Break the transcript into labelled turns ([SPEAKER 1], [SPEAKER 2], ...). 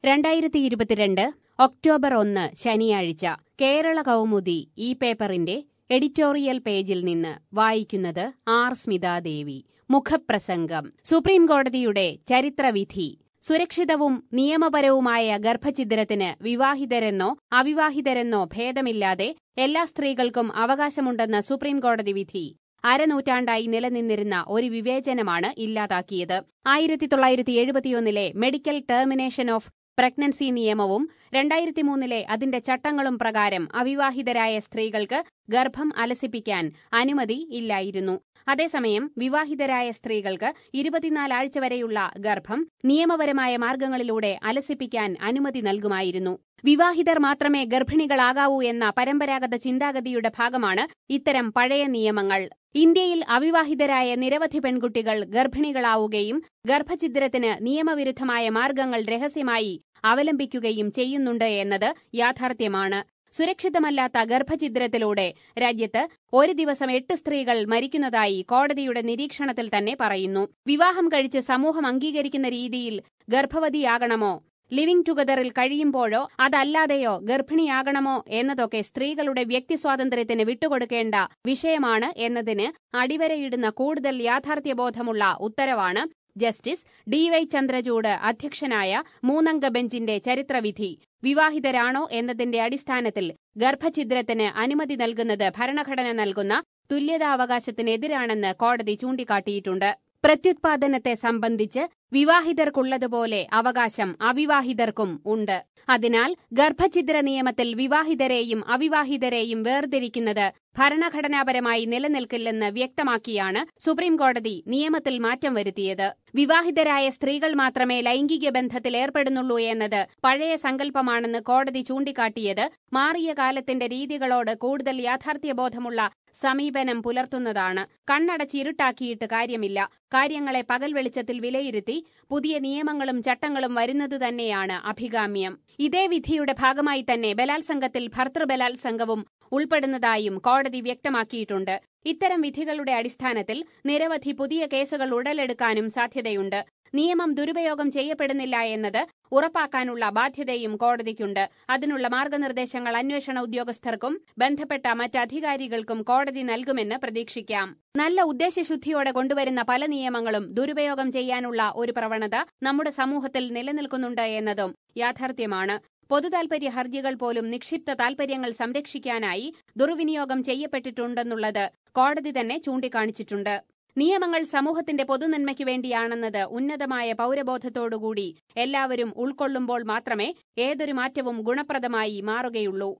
[SPEAKER 1] രണ്ടായിരത്തി ഇരുപത്തിരണ്ട് ഒക്ടോബർ ഒന്ന് ശനിയാഴ്ച കേരള കൗമുദി ഈ പേപ്പറിന്റെ എഡിറ്റോറിയൽ പേജിൽ നിന്ന് വായിക്കുന്നത് ആർ സ്മിതാദേവി മുഖപ്രസംഗം സുപ്രീം കോടതിയുടെ ചരിത്രവിധി സുരക്ഷിതവും നിയമപരവുമായ ഗർഭഛിദ്രത്തിന് വിവാഹിതരെന്നോ അവിവാഹിതരെന്നോ ഭേദമില്ലാതെ എല്ലാ സ്ത്രീകൾക്കും അവകാശമുണ്ടെന്ന സുപ്രീം കോടതി വിധി അരനൂറ്റാണ്ടായി നിലനിന്നിരുന്ന ഒരു വിവേചനമാണ് ഇല്ലാതാക്കിയത് ആയിരത്തി തൊള്ളായിരത്തി എഴുപത്തിയൊന്നിലെ മെഡിക്കൽ ടെർമിനേഷൻ ഓഫ് പ്രഗ്നൻസി നിയമവും രണ്ടായിരത്തി മൂന്നിലെ അതിന്റെ ചട്ടങ്ങളും പ്രകാരം അവിവാഹിതരായ സ്ത്രീകൾക്ക് ഗർഭം അലസിപ്പിക്കാൻ അനുമതി ഇല്ലായിരുന്നു അതേസമയം വിവാഹിതരായ സ്ത്രീകൾക്ക് ഇരുപത്തിനാലാഴ്ച വരെയുള്ള ഗർഭം നിയമപരമായ മാർഗങ്ങളിലൂടെ അലസിപ്പിക്കാൻ അനുമതി നൽകുമായിരുന്നു വിവാഹിതർ മാത്രമേ ഗർഭിണികളാകാവൂ എന്ന പരമ്പരാഗത ചിന്താഗതിയുടെ ഭാഗമാണ് ഇത്തരം പഴയ നിയമങ്ങൾ ഇന്ത്യയിൽ അവിവാഹിതരായ നിരവധി പെൺകുട്ടികൾ ഗർഭിണികളാവുകയും ഗർഭഛിദ്രത്തിന് നിയമവിരുദ്ധമായ മാർഗങ്ങൾ രഹസ്യമായി അവലംബിക്കുകയും ചെയ്യുന്നുണ്ട് എന്നത് യാഥാർത്ഥ്യമാണ് സുരക്ഷിതമല്ലാത്ത ഗർഭഛിദ്രത്തിലൂടെ രാജ്യത്ത് ഒരു ദിവസം എട്ട് സ്ത്രീകൾ മരിക്കുന്നതായി കോടതിയുടെ നിരീക്ഷണത്തിൽ തന്നെ പറയുന്നു വിവാഹം കഴിച്ച് സമൂഹം അംഗീകരിക്കുന്ന രീതിയിൽ ഗർഭവതിയാകണമോ ലിവിംഗ് ടുഗദറിൽ കഴിയുമ്പോഴോ അതല്ലാതെയോ ഗർഭിണിയാകണമോ എന്നതൊക്കെ സ്ത്രീകളുടെ വ്യക്തി സ്വാതന്ത്ര്യത്തിന് വിട്ടുകൊടുക്കേണ്ട വിഷയമാണ് എന്നതിന് അടിവരയിടുന്ന കൂടുതൽ യാഥാർത്ഥ്യബോധമുള്ള ഉത്തരവാണ് ജസ്റ്റിസ് ഡി വൈ ചന്ദ്രചൂഡ് അധ്യക്ഷനായ മൂന്നംഗ ബെഞ്ചിന്റെ ചരിത്രവിധി വിവാഹിതരാണോ എന്നതിന്റെ അടിസ്ഥാനത്തിൽ ഗർഭഛിദ്രത്തിന് അനുമതി നൽകുന്നത് ഭരണഘടന നൽകുന്ന തുല്യതാവകാശത്തിനെതിരാണെന്ന് കോടതി ചൂണ്ടിക്കാട്ടിയിട്ടുണ്ട് പ്രത്യുത്പാദനത്തെ സംബന്ധിച്ച് വിവാഹിതർക്കുള്ളതുപോലെ അവകാശം അവിവാഹിതർക്കും ഉണ്ട് അതിനാൽ ഗർഭഛിദ്ര നിയമത്തിൽ വിവാഹിതരെയും അവിവാഹിതരെയും വേർതിരിക്കുന്നത് ഭരണഘടനാപരമായി നിലനിൽക്കില്ലെന്ന് വ്യക്തമാക്കിയാണ് സുപ്രീംകോടതി നിയമത്തിൽ മാറ്റം വരുത്തിയത് വിവാഹിതരായ സ്ത്രീകൾ മാത്രമേ ലൈംഗിക ബന്ധത്തിൽ ഏർപ്പെടുന്നുള്ളൂ എന്നത് പഴയ സങ്കല്പമാണെന്ന് കോടതി ചൂണ്ടിക്കാട്ടിയത് മാറിയ കാലത്തിന്റെ രീതികളോട് കൂടുതൽ യാഥാർത്ഥ്യബോധമുള്ള സമീപനം പുലർത്തുന്നതാണ് കണ്ണടച്ചിരുട്ടാക്കിയിട്ട് കാര്യമില്ല കാര്യങ്ങളെ പകൽ വെളിച്ചത്തിൽ വിലയിരുത്തി പുതിയ നിയമങ്ങളും ചട്ടങ്ങളും വരുന്നത് തന്നെയാണ് അഭികാമ്യം ഇതേ വിധിയുടെ ഭാഗമായി തന്നെ ബലാത്സംഗത്തിൽ ഭർത്തൃബലാത്സംഗവും ഉൾപ്പെടുന്നതായും കോടതി വ്യക്തമാക്കിയിട്ടുണ്ട് ഇത്തരം വിധികളുടെ അടിസ്ഥാനത്തിൽ നിരവധി പുതിയ കേസുകൾ ഉടലെടുക്കാനും സാധ്യതയുണ്ട് നിയമം ദുരുപയോഗം ചെയ്യപ്പെടുന്നില്ല എന്നത് ഉറപ്പാക്കാനുള്ള ബാധ്യതയും കോടതിക്കുണ്ട് അതിനുള്ള മാർഗനിർദ്ദേശങ്ങൾ അന്വേഷണ ഉദ്യോഗസ്ഥർക്കും ബന്ധപ്പെട്ട മറ്റധികാരികൾക്കും കോടതി നൽകുമെന്ന് പ്രതീക്ഷിക്കാം നല്ല ഉദ്ദേശശുദ്ധിയോടെ കൊണ്ടുവരുന്ന പല നിയമങ്ങളും ദുരുപയോഗം ചെയ്യാനുള്ള ഒരു പ്രവണത നമ്മുടെ സമൂഹത്തിൽ നിലനിൽക്കുന്നുണ്ട് എന്നതും യാഥാർത്ഥ്യമാണ് പൊതുതാൽപര്യ ഹർജികൾ പോലും നിക്ഷിപ്ത താൽപര്യങ്ങൾ സംരക്ഷിക്കാനായി ദുർവിനിയോഗം ചെയ്യപ്പെട്ടിട്ടുണ്ടെന്നുള്ളത് കോടതി തന്നെ ചൂണ്ടിക്കാണിച്ചിട്ടുണ്ട് നിയമങ്ങൾ സമൂഹത്തിന്റെ പൊതുനന്മയ്ക്കു വേണ്ടിയാണെന്നത് ഉന്നതമായ പൌരബോധത്തോടുകൂടി എല്ലാവരും ഉൾക്കൊള്ളുമ്പോൾ മാത്രമേ ഏതൊരു മാറ്റവും ഗുണപ്രദമായി മാറുകയുള്ളൂ